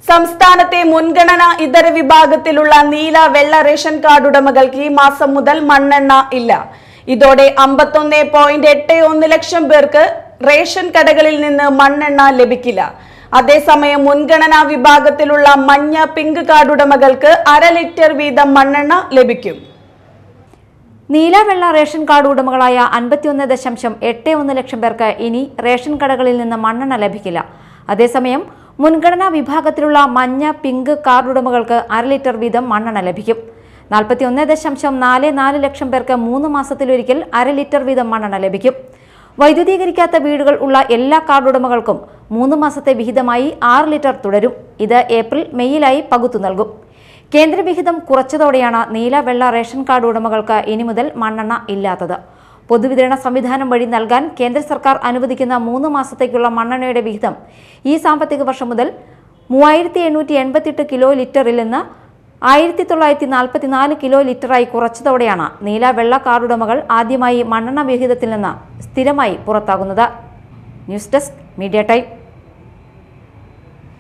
സംസ്ഥാനത്തെ മുൻഗണനാ ഇതര വിഭാഗത്തിലുള്ള നീല വെള്ള റേഷൻ കാർഡ് ഉടമകൾക്ക് ഈ മാസം മുതൽ മണ്ണെണ്ണ ഇല്ല ഇതോടെ അമ്പത്തൊന്ന് പോയിന്റ് എട്ട് ഒന്ന് ലക്ഷം പേർക്ക് റേഷൻ കടകളിൽ നിന്ന് മണ്ണെണ്ണ ലഭിക്കില്ല അതേസമയം മുൻഗണനാ വിഭാഗത്തിലുള്ള മഞ്ഞ പിങ്ക് കാർഡ് ഉടമകൾക്ക് അര ലിറ്റർ വീതം മണ്ണെണ്ണ ലഭിക്കും നീല വെള്ള റേഷൻ കാർഡ് ഉടമകളായ അൻപത്തിയൊന്ന് ദശാംശം എട്ട് ഒന്ന് ലക്ഷം പേർക്ക് ഇനി റേഷൻ കടകളിൽ നിന്ന് മണ്ണെണ്ണ ലഭിക്കില്ല അതേസമയം മുൻഗണനാ വിഭാഗത്തിലുള്ള മഞ്ഞ പിങ്ക് കാർഡ് ഉടമകൾക്ക് അര ലിറ്റർ വീതം മണ്ണെണ്ണ ലഭിക്കും നാൽപ്പത്തിയൊന്ന് ദശാംശം നാല് നാല് ലക്ഷം പേർക്ക് മൂന്ന് മാസത്തിലൊരിക്കൽ അര ലിറ്റർ വീതം മണ്ണെണ്ണ ലഭിക്കും വൈദ്യുതീകരിക്കാത്ത വീടുകൾ ഉള്ള എല്ലാ കാർഡ് ഉടമകൾക്കും മൂന്ന് മാസത്തെ വിഹിതമായി ആറ് ലിറ്റർ തുടരും ഇത് ഏപ്രിൽ മെയ്യിലായി പകുത്തു നൽകും കേന്ദ്രവിഹിതം കുറച്ചതോടെയാണ് നീല വെള്ള റേഷൻ കാർഡ് ഉടമകൾക്ക് ഇനി മുതൽ മണ്ണെണ്ണ ഇല്ലാത്തത് പൊതുവിതരണ സംവിധാനം വഴി നൽകാൻ കേന്ദ്ര സർക്കാർ അനുവദിക്കുന്ന മൂന്ന് മാസത്തേക്കുള്ള മണ്ണെണ്ണയുടെ വിഹിതം ഈ സാമ്പത്തിക വർഷം മുതൽ മൂവായിരത്തി എണ്ണൂറ്റി എൺപത്തിയെട്ട് കിലോ ലിറ്ററിൽ നിന്ന് ആയിരത്തി തൊള്ളായിരത്തി നാൽപ്പത്തിനാല് കിലോ ലിറ്ററായി കുറച്ചതോടെയാണ് നീല വെള്ള കാർഡ് ഉടമകൾ ആദ്യമായി മണ്ണെണ്ണ വിഹിതത്തിൽ നിന്ന് സ്ഥിരമായി പുറത്താകുന്നത് ന്യൂസ് ഡെസ്ക് മീഡിയ ടൈം